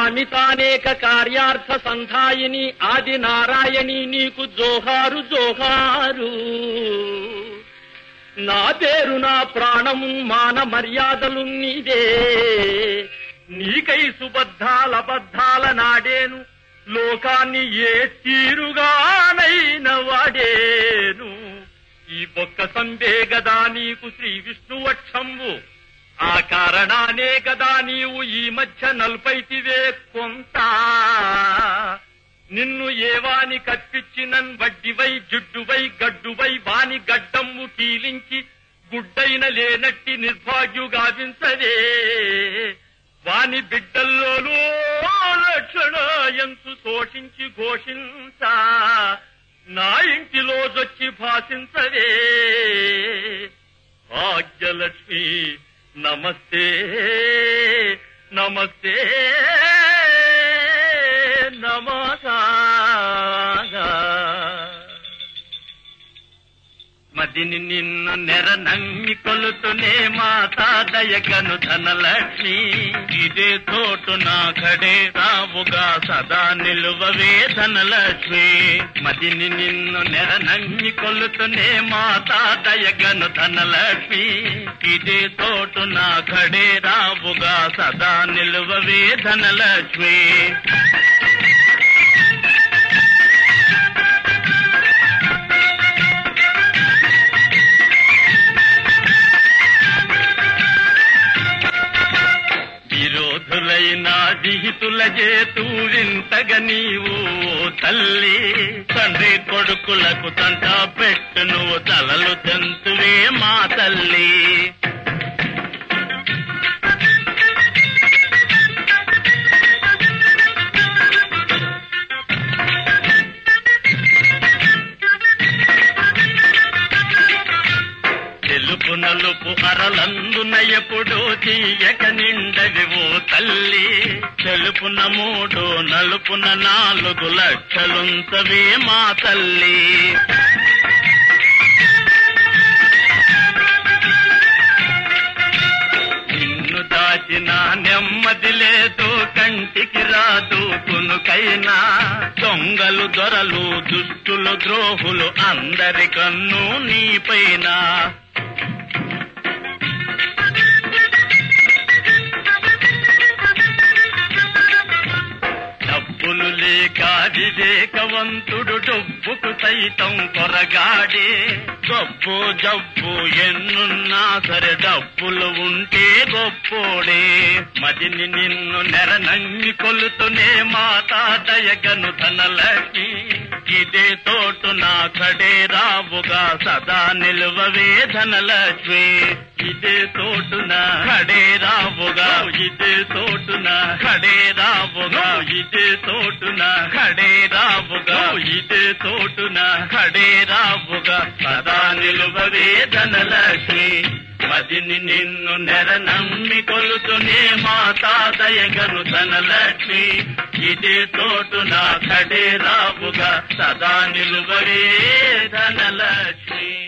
కామితానేక కార్యార్థ సంధాయిని ఆది నారాయణి నీకు జోహారు జోహారు నా పేరు నా ప్రాణము మాన మర్యాదలు నీదే నీకై సుబద్ధాల బద్ధాల నాడేను లోకాన్ని ఏ తీరుగానైన వాడేను ఈ బొక్క సంబే గదా నీకు శ్రీ విష్ణువక్షంబు ఆ కారణానే గదా నీవు ఈ మధ్య నల్పైతివే కొంత నిన్ను ఏవాని కప్పించినన్ వడ్డివై జుడ్డువై గడ్డువై వాని గడ్డమ్ము కీలించి గుడ్డైన లేనట్టి నిర్భాగ్యు గావించదే వాని బిడ్డల్లోనూ లక్షణ ఎంతు శోషించి ఘోషించ నా ఇంటిలో జొచ్చి భాషించదే భాగ్యలక్ష్మి నమస్తే నమస్తే నమస్కారం మదిని నిన్ను నెర నమ్మి కొలుతునే మాతా దయగను ధనలక్ష్మి ఇదే తోటు నా కడే రావుగా సదా నిలువవే ధనలక్ష్మి మదిని నిన్ను నెర నమ్మి కొలుతునే మాతా దయగను ధనలక్ష్మి ఇదే తోటు నా కడే రావుగా సదా నిలువవే ధనలక్ష్మి విరోధులైన విహితుల చేతూరింతగ నీవు ఓ తల్లి తండ్రి కొడుకులకు తంట పెట్టు నువ్వు తలలు తెంతువే మా తల్లి తెలుపు నలుపు అరలందున ఎప్పుడు తీయక నిండవి ఓ తల్లి తెలుపున మూడు నలుపున నాలుగు లక్షలుంతవే మా తల్లి నిన్ను దాచిన నెమ్మది లేదు కంటికి రాదు కునుకైనా దొంగలు దొరలు దుష్టులు ద్రోహులు అందరి కన్ను నీపైన డబ్బులు లేక వివేకవంతుడు డబ్బుకు సైతం కొరగాడే గొప్పు జబ్బు ఎన్నున్నా సరే డబ్బులు ఉంటే గొప్పోడే మదిని నిన్ను నెర నమ్మి కొలుతునే మాతా దయగను ధనలక్ష్మి ఇదే తోటు నా కడే రావుగా సదా నిలువవే ధనలక్ష్మి ఇదే తోటున కడే రావుగా ఇదే తోటున కడే రావుగా ఇదే తోటున కడే రావుగా ఇదే తోటున కడే రావుగా సదా నిలువవే ధనలక్ష్మి మదిని నిన్ను నెర నమ్మి కొలుతునే మాతా దయగను ధనలక్ష్మి ఇదే తోటున కడే రావుగా సదా నిలువవే ధనలక్ష్మి